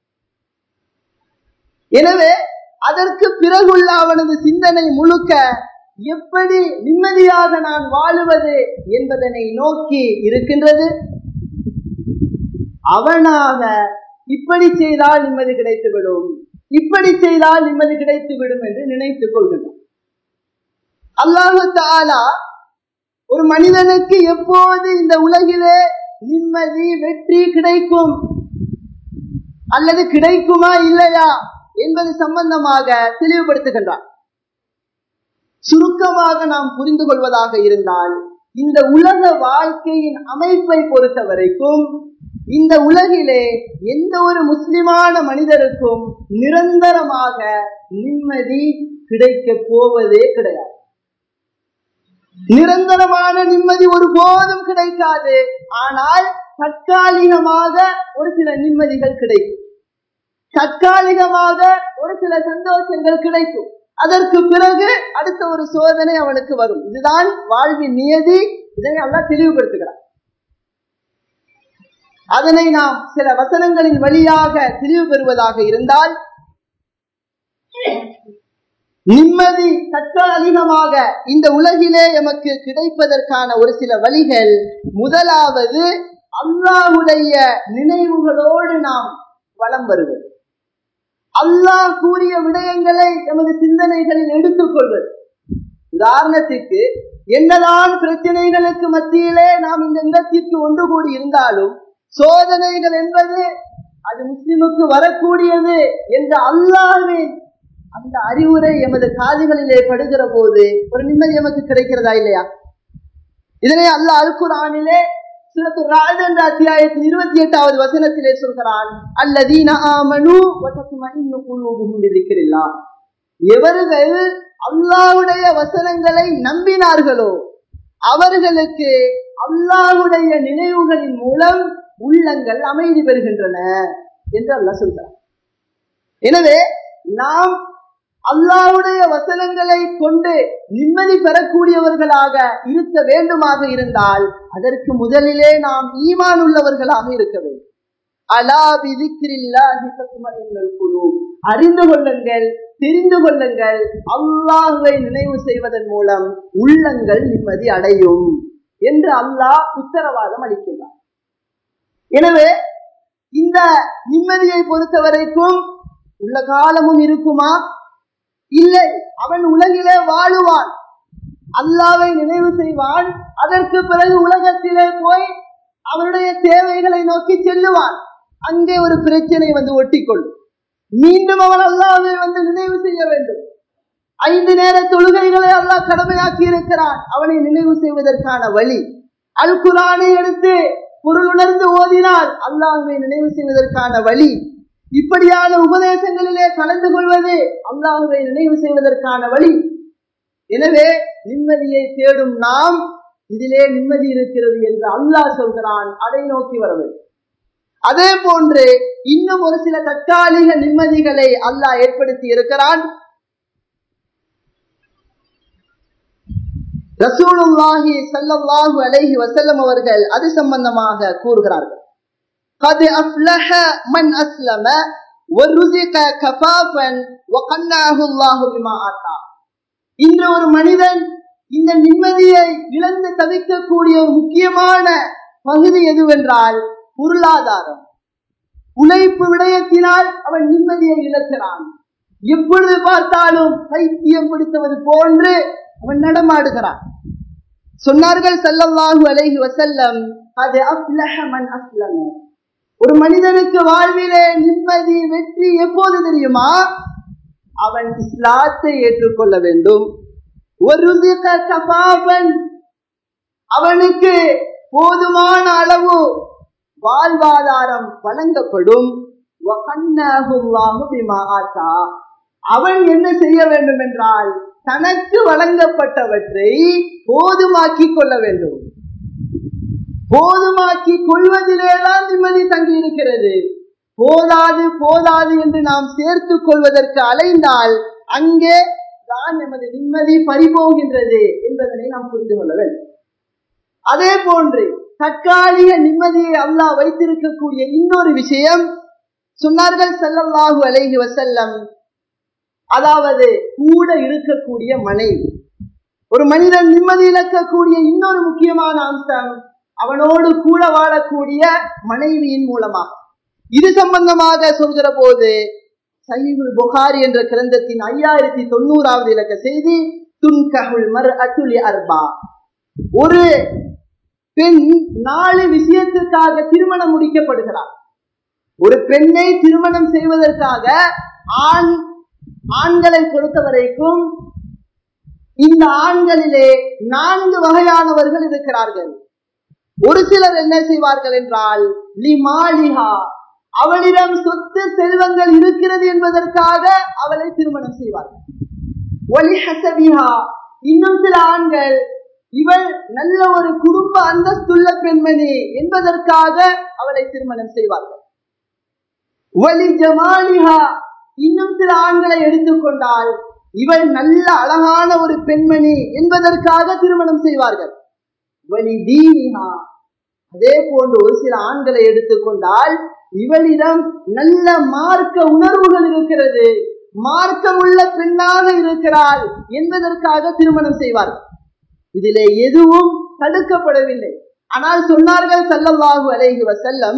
எனவே அதற்கு பிறகுள்ள அவனது சிந்தனை முழுக்க எப்படி நிம்மதியாக நான் வாழுவது என்பதனை நோக்கி இருக்கின்றது அவனாக இப்படி செய்தால் நிம்மதி கிடைத்துவிடும் இப்படி செய்தால் நிம்மதி கிடைத்து விடும் என்று நினைத்துக் கொள்கின்றான் அல்லாஹு தாலா ஒரு மனிதனுக்கு எப்போது இந்த உலகிலே நிம்மதி வெற்றி கிடைக்கும் அல்லது கிடைக்குமா இல்லையா என்பது சம்பந்தமாக தெளிவுபடுத்துகின்றார் சுருக்கமாக நாம் புரிந்து கொள்வதாக இருந்தால் இந்த உலக வாழ்க்கையின் அமைப்பை பொறுத்த வரைக்கும் இந்த உலகிலே எந்த ஒரு முஸ்லிமான மனிதருக்கும் நிரந்தரமாக நிம்மதி கிடைக்க போவதே கிடையாது நிரந்தரமான நிம்மதி ஒருபோதும் கிடைக்காது ஆனால் தற்காலிகமாக ஒரு சில நிம்மதிகள் கிடைக்கும் தற்காலிகமாக ஒரு சில சந்தோஷங்கள் கிடைக்கும் அதற்கு பிறகு அடுத்த ஒரு சோதனை அவனுக்கு வரும் இதுதான் வாழ்வின் நியதி இதை எல்லாம் தெளிவுபடுத்துகிறார் அதனை நாம் சில வசனங்களின் வழியாக தெளிவு பெறுவதாக இருந்தால் நிம்மதி தற்காலிகமாக இந்த உலகிலே எமக்கு கிடைப்பதற்கான ஒரு சில வழிகள் முதலாவது அல்லாஹுடைய நினைவுகளோடு நாம் வளம் வருவது அல்லாஹ் கூறிய விடயங்களை எமது சிந்தனைகளில் எடுத்துக் கொள்வது உதாரணத்திற்கு என்னதான் பிரச்சனைகளுக்கு மத்தியிலே நாம் இந்த இடத்திற்கு ஒன்று கூடி இருந்தாலும் சோதனைகள் என்பது அது முஸ்லிமுக்கு வரக்கூடியது என்ற அல்லாஹ்வின் அந்த அறிவுரை எமது காதுகளிலே படுகிற போது ஒரு நிம்மதி எமக்கு கிடைக்கிறதா இல்லையா இதனை அல்லாஹ் அல் குரானிலே சுரத்து ராஜ் என்ற அத்தியாயத்தின் இருபத்தி எட்டாவது வசனத்திலே சொல்கிறான் அல்லதீன ஆமனு வதத்மஇன்னு குலூபுஹும் பிதிக்ரில்லா எவர்கள் அல்லாஹ்வுடைய வசனங்களை நம்பினார்களோ அவர்களுக்கு அல்லாஹ்வுடைய நினைவுகளின் மூலம் உள்ளங்கள் அமைதி பெறுகின்றன என்று அல்லாஹ் சொல்கிறார் எனவே நாம் அல்லாவுடைய வசனங்களை கொண்டு நிம்மதி பெறக்கூடியவர்களாக இருக்க வேண்டுமாக இருந்தால் அதற்கு முதலிலே நாம் ஈமான் உள்ளவர்களாக இருக்க வேண்டும் அலா விதிக்கிறில்லாஹி தத்மஇன்னுல் குலூப் அறிந்து கொள்ளுங்கள் தெரிந்து கொள்ளுங்கள் அல்லாஹுவை நினைவு செய்வதன் மூலம் உள்ளங்கள் நிம்மதி அடையும் என்று அல்லாஹ் உத்தரவாதம் அளிக்கிறார் எனவே இந்த நிம்மதியை பொறுத்த வரைக்கும் உள்ள காலமும் இருக்குமா இல்லை அவன் உலகிலே வாழுவான் அல்லாவை நினைவு செய்வான் அதற்கு பிறகு உலகத்திலே போய் அவனுடைய தேவைகளை நோக்கி செல்லுவான் அங்கே ஒரு பிரச்சனை வந்து ஒட்டிக்கொள்ளும் மீண்டும் அவன் அல்லாவை வந்து நினைவு செய்ய வேண்டும் ஐந்து நேர தொழுகைகளை அல்லாஹ் கடமையாக்கி இருக்கிறான் அவனை நினைவு செய்வதற்கான வழி அல் குரானை எடுத்து பொருள் உணர்ந்து ஓதினால் அல்லாஹுவை நினைவு செய்வதற்கான வழி இப்படியான உபதேசங்களிலே கலந்து கொள்வது அல்லாஹுவை நினைவு செய்வதற்கான வழி எனவே நிம்மதியை தேடும் நாம் இதிலே நிம்மதி இருக்கிறது என்று அல்லாஹ் சொல்கிறான் அதை நோக்கி வர வேண்டும் அதே போன்று இன்னும் ஒரு சில தற்காலிக நிம்மதிகளை அல்லாஹ் ஏற்படுத்தி இருக்கிறான் ரசூலுல்லாஹி ஸல்லல்லாஹு அலைஹி வஸல்லம் அவர்கள் அது சம்பந்தமாக கூறுகிறார்கள் قد أفلح من أسلم ورزق كفافا وقنعه الله بما آتاه இன்று ஒரு மனிதன் இந்த நிம்மதியை இழந்து தவிக்கக்கூடிய ஒரு முக்கியமான பகுதி எதுவென்றால் பொருளாதாரம் உழைப்பு விடயத்தினால் அவன் நிம்மதியை இழக்கிறான் எப்பொழுது பார்த்தாலும் பைத்தியம் பிடித்தவது போன்று அவன் நடமாடுகிறான் சொன்னார்கள் சல்லல்லாஹு அலைஹி வசல்லம் அது அப்லஹ மன் அஸ்லம ஒரு மனிதனுக்கு வாழ்விலே நிம்மதி வெற்றி எப்போது தெரியுமா அவன் இஸ்லாத்தை ஏற்றுக்கொள்ள வேண்டும் ஒரு கபாபன் அவனுக்கு போதுமான அளவு வாழ்வாதாரம் வழங்கப்படும் அவன் என்ன செய்ய வேண்டும் என்றால் தனக்கு வழங்கப்பட்டவற்றை போதுமாக்கி கொள்ள வேண்டும் போதுமாக்கி கொள்வதிலேதான் நிம்மதி தங்கி இருக்கிறது போதாது போதாது என்று நாம் சேர்த்து கொள்வதற்கு அலைந்தால் அங்கே தான் நமது நிம்மதி பறிபோகின்றது என்பதனை நாம் புரிந்து கொள்ள வேண்டும் அதே போன்று தற்காலிக நிம்மதியை அல்லாஹ் வைத்திருக்கக்கூடிய இன்னொரு விஷயம் சொன்னார்கள் செல்லல்லாஹு அலைஹி வசல்லம் அதாவது கூட இருக்கக்கூடிய மனைவி ஒரு மனிதன் நிம்மதி இழக்கக்கூடிய இன்னொரு முக்கியமான அம்சம் அவனோடு கூட வாழக்கூடிய மனைவியின் மூலமாக இது சம்பந்தமாக சொல்கிற போது சஹீபுல் புகாரி என்ற கிரந்தத்தின் ஐயாயிரத்தி தொண்ணூறாவது இலக்க செய்தி துன்கஹுல் மர் அத்துலி அர்பா ஒரு பெண் நாலு விஷயத்திற்காக திருமணம் முடிக்கப்படுகிறார் ஒரு பெண்ணை திருமணம் செய்வதற்காக ஆண் ஆண்களை பொறுத்த வரைக்கும் இந்த ஆண்களிலே நான்கு வகையானவர்கள் இருக்கிறார்கள் ஒரு சிலர் என்ன செய்வார்கள் என்றால் லிமாலிஹா அவளிடம் சொத்து செல்வங்கள் இருக்கிறது என்பதற்காக அவளை திருமணம் செய்வார்கள் ஒலி ஹசபிஹா இன்னும் சில ஆண்கள் இவள் நல்ல ஒரு குடும்ப அந்தஸ்துள்ள பெண்மணி என்பதற்காக அவளை திருமணம் செய்வார்கள் ஒலி ஜமாலிஹா இன்னும் சில ஆண்களை எடுத்துக்கொண்டால் இவள் நல்ல அழகான ஒரு பெண்மணி என்பதற்காக திருமணம் செய்வார்கள் வலி தீனிஹா அதே போன்று ஒரு சில ஆண்களை எடுத்துக்கொண்டால் இவளிடம் நல்ல மார்க்க உணர்வுகள் இருக்கிறது மார்க்கம் உள்ள பெண்ணாக இருக்கிறாள் என்பதற்காக திருமணம் செய்வார்கள் இதிலே எதுவும் தடுக்கப்படவில்லை ஆனால் சொன்னார்கள் சல்லல்லாஹு அலைஹி வசல்லம்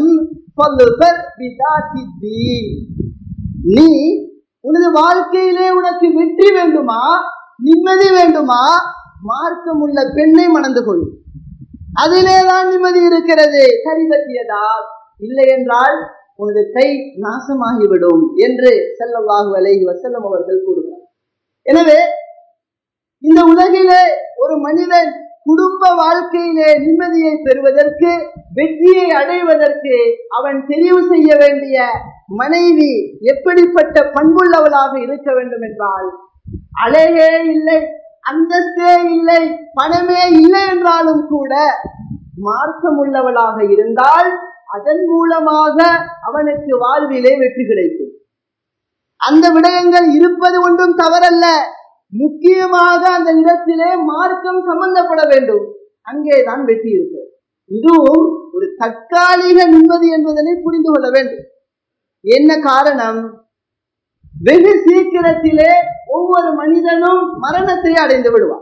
நீ உனது வாழ்க்கையிலே உனக்கு வெற்றி வேண்டுமா நிம்மதி வேண்டுமா மார்க்கம் உள்ள பெண்ணை மணந்து கொள் அதிலேதான் நிம்மதி இருக்கிறது கரிபத்தியதா இல்லை என்றால் உனது கை நாசமாகிவிடும் என்று செல்லவாகு அலைஹி வசல்லம் அவர்கள் கூறுகிறார் எனவே இந்த உலகிலே ஒரு மனிதன் குடும்ப வாழ்க்கையிலே நிம்மதியை பெறுவதற்கு வெற்றியை அடைவதற்கு அவன் தெரிவு செய்ய வேண்டிய மனைவி எப்படிப்பட்ட பண்புள்ளவளாக இருக்க வேண்டும் என்றால் அழகே இல்லை அந்தஸ்தே இல்லை பணமே இல்லை என்றாலும் கூட மார்க்கம் உள்ளவளாக இருந்தால் அதன் மூலமாக அவனுக்கு வாழ்விலே வெற்றி கிடைக்கும் அந்த விடயங்கள் இருப்பது ஒன்றும் தவறல்ல முக்கியமாக அந்த இடத்திலே மார்க்கம் சம்பந்தப்பட வேண்டும் அங்கேதான் வெற்றி இருக்கு இதுவும் ஒரு தற்காலிக நிம்மதி என்பதனை புரிந்து கொள்ள வேண்டும் என்ன காரணம் வெகு சீக்கிரத்திலே ஒவ்வொரு மனிதனும் மரணத்தை அடைந்து விடுவான்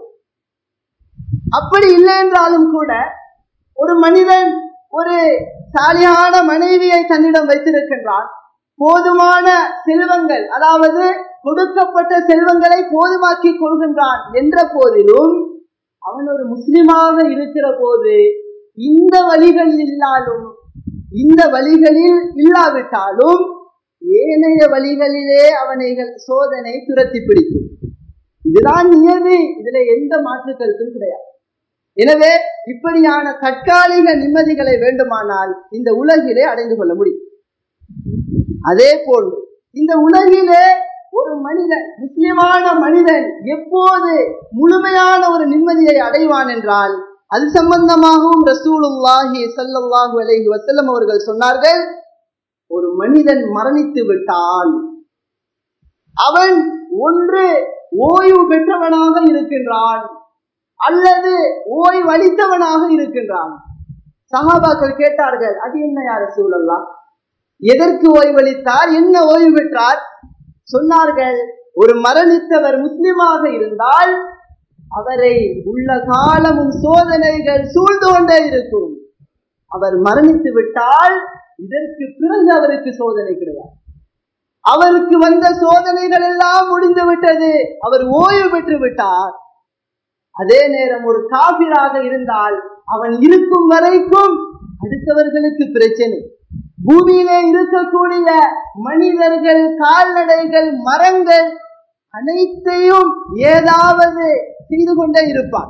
அப்படி இல்லை என்றாலும் கூட ஒரு மனிதன் ஒரு சாலியான மனைவியை தன்னிடம் வைத்திருக்கின்றான் போதுமான செல்வங்கள் அதாவது கொடுக்கப்பட்ட செல்வங்களை போதுமாக்கி கொள்கின்றான் என்ற போதிலும் அவன் ஒரு முஸ்லிமாக இருக்கிற போது இந்த வழிகள் இல்லாலும் இந்த வழிகளில் இல்லாவிட்டாலும் ஏனைய வழிகளிலே அவனைகள் சோதனை துரத்தி பிடிக்கும் இதுதான் நியதி இதுல எந்த மாற்று கருத்தும் கிடையாது எனவே இப்படியான தற்காலிக நிம்மதிகளை வேண்டுமானால் இந்த உலகிலே அடைந்து கொள்ள முடியும் அதே போன்று இந்த உலகிலே ஒரு மனிதன் முஸ்லிமான மனிதன் எப்போது முழுமையான ஒரு நிம்மதியை அடைவான் என்றால் அது சம்பந்தமாகவும் ரசூலுல்லாஹி சல்லாஹூ அலைஹி வசல்லம் அவர்கள் சொன்னார்கள் ஒரு மனிதன் மரணித்து விட்டான் அவன் ஒன்று ஓய்வு பெற்றவனாக இருக்கின்றான் அல்லது ஓய்வளித்தவனாக இருக்கின்றான் சகாபாக்கள் கேட்டார்கள் அது என்ன யார சூழல்லா எதற்கு ஓய்வளித்தார் என்ன ஓய்வு பெற்றார் சொன்னார்கள் ஒரு மரணித்தவர் முஸ்லிமாக இருந்தால் அவரை உள்ள காலமும் சோதனைகள் சூழ்ந்து கொண்டே இருக்கும் அவர் மரணித்து விட்டால் இதற்கு பிறகு அவருக்கு சோதனை கிடையாது அவருக்கு வந்த சோதனைகள் எல்லாம் முடிந்து விட்டது அவர் ஓய்வு பெற்று விட்டார் அதே நேரம் ஒரு காபிராக இருந்தால் அவன் இருக்கும் வரைக்கும் அடுத்தவர்களுக்கு பிரச்சனை பூமியிலே இருக்கக்கூடிய மனிதர்கள் கால்நடைகள் மரங்கள் அனைத்தையும் ஏதாவது செய்து கொண்டே இருப்பான்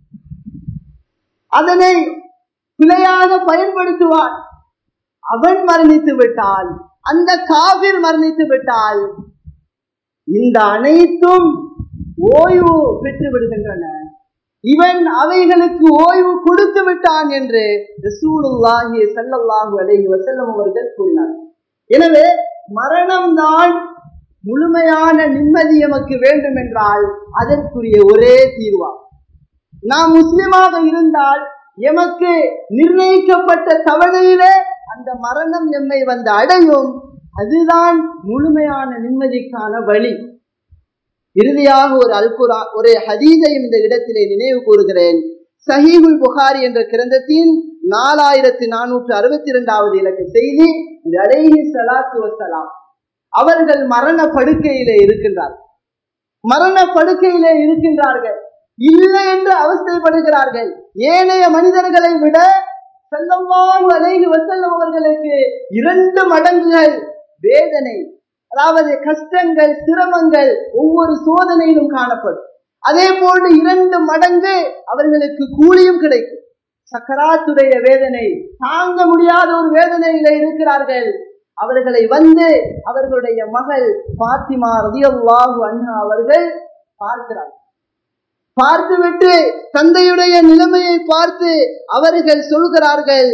அதனை பிழையாக பயன்படுத்துவான் அவன் மரணித்து விட்டால் அந்த காவிர் மரணித்து விட்டால் இந்த அனைத்தும் ஓய்வு பெற்று விடுகின்றன இவன் அவைகளுக்கு ஓய்வு கொடுத்து விட்டான் என்று ரசூலுல்லாஹி ஸல்லல்லாஹு அலைஹி வஸல்லம் அவர்கள் கூறினார் எனவே மரணம்தான் முழுமையான நிம்மதி எமக்கு வேண்டும் என்றால் அதற்குரிய ஒரே தீர்வா நாம் முஸ்லிமாக இருந்தால் எமக்கு நிர்ணயிக்கப்பட்ட தவணையிலே அந்த மரணம் எம்மை வந்து அடையும் அதுதான் முழுமையான நிம்மதிக்கான வழி இறுதியாக ஒரு அல்குரா ஒரு ஹதீதையும் இந்த இடத்திலே நினைவு கூறுகிறேன் சஹீபுல் புகாரி என்ற கிரந்தத்தின் நாலாயிரத்தி நானூற்று அறுபத்தி இரண்டாவது இலக்க செய்தி அலைஹி சலாத்து வசலாம் அவர்கள் மரண படுக்கையிலே இருக்கின்றார்கள் மரண படுக்கையிலே இருக்கின்றார்கள் இல்லை என்று அவஸ்தைப்படுகிறார்கள் ஏனைய மனிதர்களை விட செல்லவான் அலைஹி வசல்லம் அவர்களுக்கு இரண்டு மடங்குகள் வேதனை அதாவது கஷ்டங்கள் சிரமங்கள் ஒவ்வொரு சோதனையிலும் காணப்படும் அதே போன்று இரண்டு மடங்கு அவர்களுக்கு கூலியும் கிடைக்கும் சக்கராத்துடைய வேதனை தாங்க முடியாத ஒரு வேதனையில இருக்கிறார்கள் அவர்களை வந்து அவர்களுடைய மகள் பாத்திமா ரதியல்லாஹு அண்ணா அவர்கள் பார்க்கிறார் பார்த்துவிட்டு தந்தையுடைய நிலைமையை பார்த்து அவர்கள் சொல்கிறார்கள்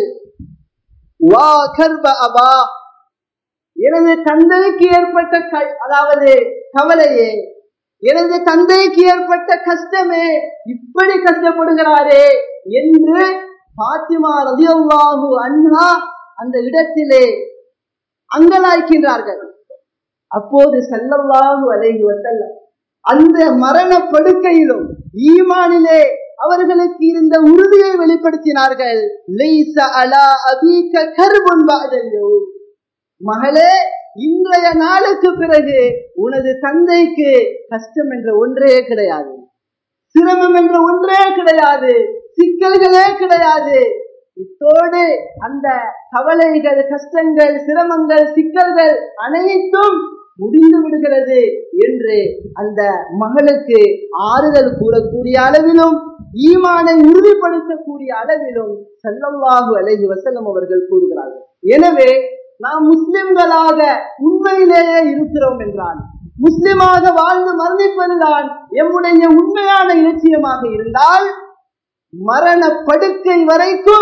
வா கர்ப அபா எனது தந்தைக்கு ஏற்பட்ட அதாவது கவலையே எனது தந்தைக்கு ஏற்பட்ட கஷ்டமே இப்படி கஷ்டப்படுகிறாரே என்று பாத்திமா ரதியல்லாஹு அண்ணா அந்த இடத்திலே அங்கலாய்க்கின்றார்கள் அப்போது செல்லல்லாஹு அலைஹி வசல்லம் அந்த மரண படுக்கையிலும் ஈமானிலே அவர்களுக்கு இருந்த உறுதியை வெளிப்படுத்தினார்கள் மகளே இன்றைய நாளுக்கு பிறகு உனது தந்தைக்கு கஷ்டம் என்ற ஒன்றே கிடையாது சிரமம் என்ற ஒன்றே கிடையாது சிக்கல்களே கிடையாது இத்தோடு அந்த கவலைகள் கஷ்டங்கள் சிரமங்கள் சிக்கல்கள் அனைத்தும் முடிந்து விடுகிறது என்று அந்த மகளுக்கு ஆறுதல் கூறக்கூடிய அளவிலும் ஈமானை உறுதிப்படுத்தக்கூடிய அளவிலும் செல்லவாகு அலைஹி வசல்லம் அவர்கள் கூறுகிறார்கள் எனவே நாம் முஸ்லிம்களாக உண்மையிலேயே இருக்கிறோம் என்றால் முஸ்லிமாக வாழ்ந்து மரணிப்பதுதான் எம்முடைய உண்மையான இலட்சியமாக இருந்தால் மரண படுக்கை வரைக்கும்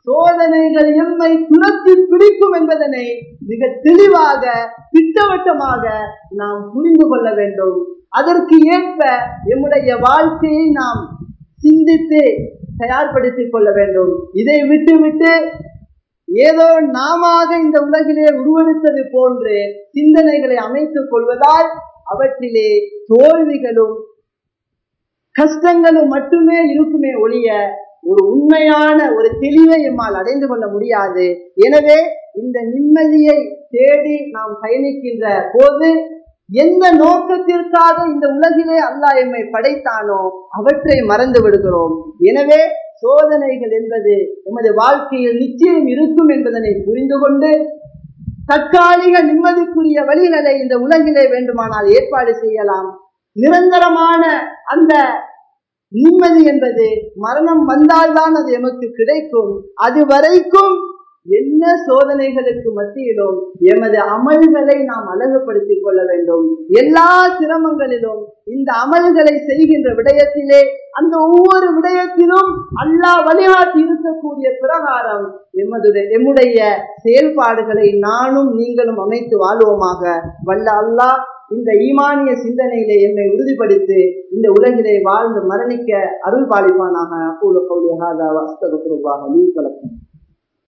சோதனைகள் எம்மை துரத்தி பிடிக்கும் என்பதனை மிக தெளிவாக திட்டவட்டமாக நாம் புரிந்து கொள்ள வேண்டும் அதற்கு ஏற்ப எம்முடைய வாழ்க்கையை நாம் சிந்தித்து தயார்படுத்திக் கொள்ள வேண்டும் இதை விட்டுவிட்டு ஏதோ நாம இந்த உலகிலே உருவெடுத்தது போன்று சிந்தனைகளை அமைத்துக் கொள்வதால் அவற்றிலே தோல்விகளும் கஷ்டங்களும் மட்டுமே இருக்குமே ஒழிய ஒரு உண்மையான ஒரு தெளிவை எம்மால் அடைந்து கொள்ள முடியாது எனவே இந்த நிம்மதியை தேடி நாம் பயணிக்கின்ற போது எந்த நோக்கத்திற்காக இந்த உலகிலே அல்லாஹ் எம்மை படைத்தானோ அவற்றை மறந்து விடுகிறோம் எனவே சோதனைகள் என்பது எமது வாழ்க்கையில் நிச்சயம் இருக்கும் என்பதனை புரிந்து கொண்டு தற்காலிக நிம்மதிக்குரிய வழிகளை இந்த உலகிலே வேண்டுமானால் ஏற்பாடு செய்யலாம் நிரந்தரமான அந்த நிம்மதி என்பது மரணம் வந்தால்தான் அது எமக்கு கிடைக்கும் அது வரைக்கும் என்ன சோதனைகளுக்கு மத்தியிலும் எமது அமல்களை நாம் அழகுபடுத்திக் கொள்ள வேண்டும் எல்லா சிரமங்களிலும் இந்த அமல்களை செய்கின்ற விடயத்திலே அந்த ஒவ்வொரு விடயத்திலும் அல்லாஹ் வழிகாட்டி இருக்கக்கூடிய பிரகாரம் எமது எம்முடைய செயல்பாடுகளை நானும் நீங்களும் அமைத்து வாழ்வோமாக வல்ல அல்லாஹ் இந்த ஈமானிய சிந்தனையிலே என்னை உறுதிப்படுத்தி இந்த உலகிலே வாழ்ந்து மரணிக்க அருள் பாலிப்பானாக அப்பூல கௌலியாக அஸ்தகுருவாக நீ கலக்கும்